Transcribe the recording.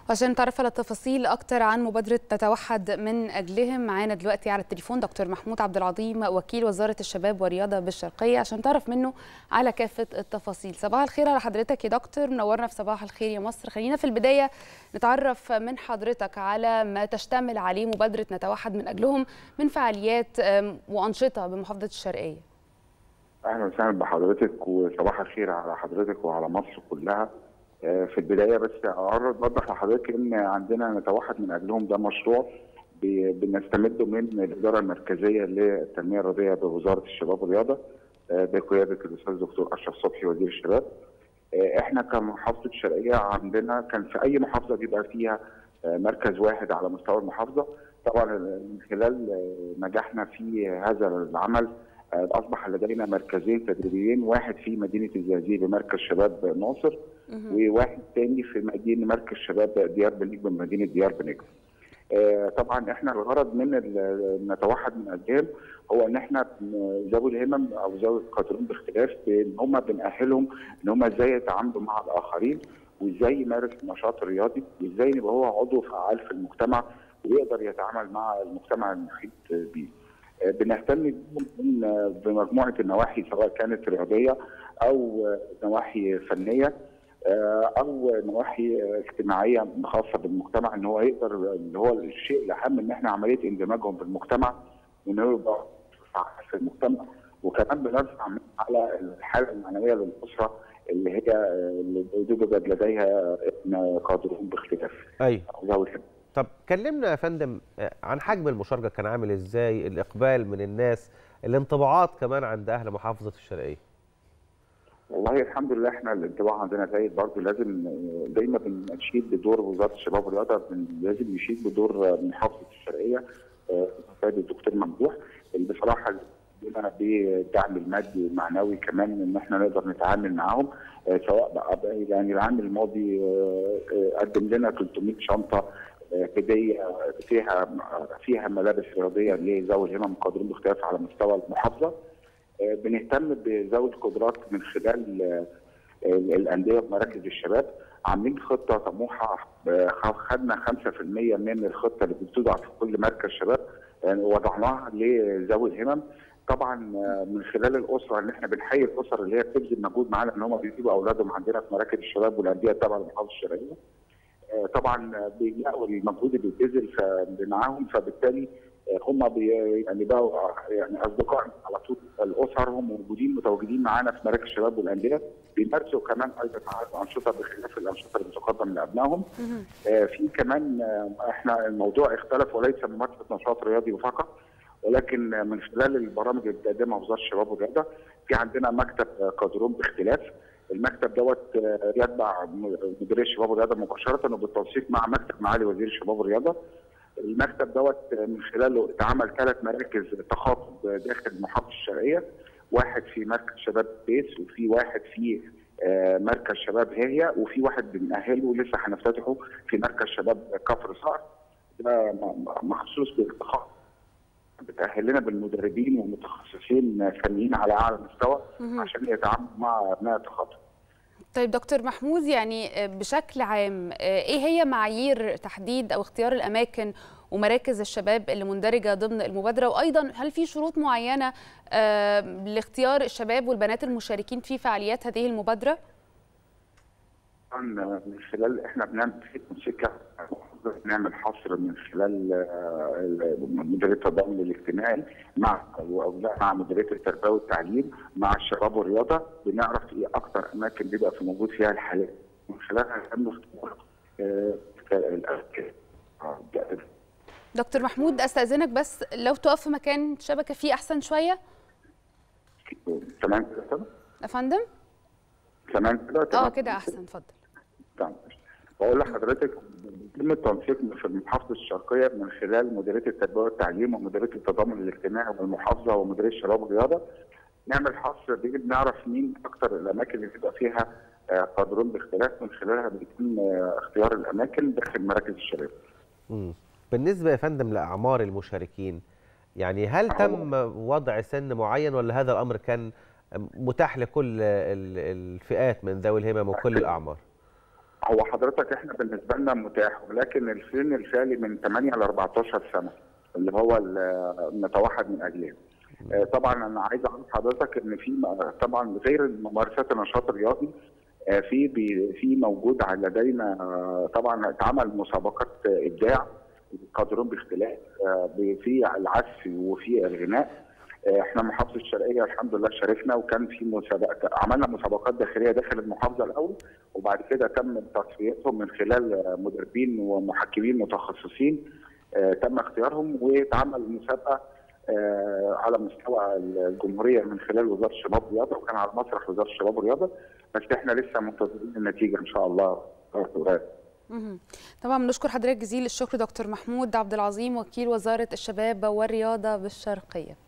وعشان نتعرف على تفاصيل اكتر عن مبادره نتوحد من اجلهم معانا دلوقتي على التليفون دكتور محمود عبد العظيم وكيل وزاره الشباب والرياضه بالشرقيه عشان نتعرف منه على كافه التفاصيل صباح الخير على حضرتك يا دكتور منورنا في صباح الخير يا مصر خلينا في البدايه نتعرف من حضرتك على ما تشتمل عليه مبادره نتوحد من اجلهم من فعاليات وانشطه بمحافظه الشرقيه اهلا وسهلا بحضرتك وصباح الخير على حضرتك وعلى مصر كلها في البدايه بس اعرض اوضح لحضرتك ان عندنا نتوحد من اجلهم ده مشروع بنستمده من الاداره المركزيه للتنميه الرياضيه بوزاره الشباب والرياضه بقياده الاستاذ الدكتور اشرف صبحي وزير الشباب. احنا كمحافظه الشرقيه عندنا كان في اي محافظه بيبقى فيها مركز واحد على مستوى المحافظه طبعا من خلال نجاحنا في هذا العمل اصبح لدينا مركزين تدريبيين واحد في مدينه الزقازيق بمركز شباب ناصر وواحد ثاني في مدينه مركز شباب ديار بنجم بمدينه ديار بنجم. آه طبعا احنا الغرض من نتوحد من اجلهم هو ان احنا ذوي الهمم او ذوي القادرون باختلاف ان هم بنأهلهم ان هم ازاي يتعاملوا مع الاخرين وازاي يمارس النشاط الرياضي وازاي يبقى هو عضو فعال في المجتمع ويقدر يتعامل مع المجتمع المحيط بيه. بنهتم بمجموعه النواحي سواء كانت رياضيه او نواحي فنيه او نواحي اجتماعيه خاصه بالمجتمع ان هو يقدر اللي هو الشيء الاهم ان احنا عمليه اندماجهم في المجتمع وان هو يبقى في المجتمع وكمان بنرفع على الحاله المعنويه للاسره اللي هي اللي يوجد لديها ابن قادرون باختلاف. ايوه. طب كلمنا يا فندم عن حجم المشاركه كان عامل ازاي الاقبال من الناس الانطباعات كمان عند اهل محافظه الشرقيه والله الحمد لله احنا الانطباع عندنا زايد برضه لازم دايما بنشيد بدور وزاره الشباب والرياضه لازم نشيد بدور محافظه الشرقيه السيد الدكتور ممدوح اللي بصراحه لنا بالدعم المادي والمعنوي كمان ان احنا نقدر نتعامل معاهم سواء بقى يعني العام الماضي قدم لنا 300 شنطه هديه فيها فيها ملابس رياضيه لذوي الهمم القادرين باختلاف على مستوى المحافظه. بنهتم بذوي القدرات من خلال الانديه ومراكز الشباب عاملين خطه طموحه خدنا 5% من الخطه اللي بتوضع في كل مركز شباب وضعناها لذوي الهمم طبعا من خلال الاسره ان احنا بنحيي الاسر اللي هي بتبذل مجهود معانا ان هم بيجيبوا اولادهم عندنا في مراكز الشباب والانديه التابعه للمحافظه الشرقيه. طبعا بيلاقوا المجهود اللي بيتبذل معاهم فبالتالي هم بي يعني بقوا يعني اصدقاء على طول الاسر هم موجودين متواجدين معانا في مراكز الشباب والانديه بيمارسوا كمان ايضا انشطه بخلاف الانشطه اللي بتقدم لابنائهم. آه في كمان آه احنا الموضوع اختلف وليس ممارسه نشاط رياضي فقط ولكن من خلال البرامج اللي بتقدمها وزاره الشباب والرياضه في عندنا مكتب قادرون باختلاف المكتب دوت يتبع مديريه الشباب والرياضه مباشره وبالتنسيق مع مكتب معالي وزير الشباب والرياضه. المكتب دوت من خلاله اتعمل ثلاث مراكز تخاطب داخل محافظه الشرقيه واحد في مركز شباب بيس وفي واحد في مركز شباب هي وفي واحد بنأهله لسه هنفتتحه في مركز شباب كفر صقر ده مخصوص بالتخاطب بتأهل لنا بالمدربين ومتخصصين فنيين على اعلى مستوى عشان يتعاملوا مع ابناء التخاطب. طيب دكتور محمود يعني بشكل عام ايه هي معايير تحديد او اختيار الاماكن ومراكز الشباب اللي مندرجه ضمن المبادره وايضا هل في شروط معينه لاختيار الشباب والبنات المشاركين في فعاليات هذه المبادره؟ من خلال احنا بنعمل في موسيقى بنعمل حصر من خلال مديريه التضامن الاجتماعي مع مع مديريه التربيه والتعليم مع الشباب والرياضه بنعرف ايه اكثر اماكن بيبقى في موجود فيها الحالات من خلالها تم اختيار دكتور محمود استاذنك بس لو تقف في مكان شبكه فيه احسن شويه تمام كده يا فندم تمام كده اه كده احسن اتفضل تمام بقول لحضرتك بيتم التنسيق في المحافظه الشرقيه من خلال مديريه التربيه والتعليم ومديريه التضامن الاجتماعي والمحافظه ومديريه الشباب والرياضه نعمل حصر دي بنعرف مين اكثر الاماكن اللي بيبقى فيها قادرون باختلاف من خلالها بيتم اختيار الاماكن داخل مراكز الشباب. امم بالنسبه يا فندم لاعمار المشاركين يعني هل تم وضع سن معين ولا هذا الامر كان متاح لكل الفئات من ذوي الهمم وكل الاعمار؟ هو حضرتك احنا بالنسبه لنا متاح ولكن السن الفعلي من 8 ل 14 سنه اللي هو ال- نتوحد من اجلهم. آه، طبعا انا عايز اعرف حضرتك ان في م- طبعا غير ممارسات النشاط الرياضي آه، في بي- في موجود على لدينا آه، طبعا اتعمل مسابقات آه، ابداع قادرون باختلاف آه، ب- في العزف وفي الغناء آه، احنا محافظه الشرقيه الحمد لله شاركنا وكان في مسابقات عملنا مسابقات داخليه داخل المحافظه الاول وبعد كده تم تصفيتهم من خلال آه، مدربين ومحكمين متخصصين آه، تم اختيارهم واتعمل مسابقه آه، على مستوى الجمهوريه من خلال وزاره الشباب والرياضه وكان على مسرح وزاره الشباب والرياضه بس احنا لسه منتظرين النتيجه ان شاء الله قريب. مهم. طبعا بنشكر حضرتك جزيل الشكر دكتور محمود عبد العظيم وكيل وزاره الشباب والرياضه بالشرقيه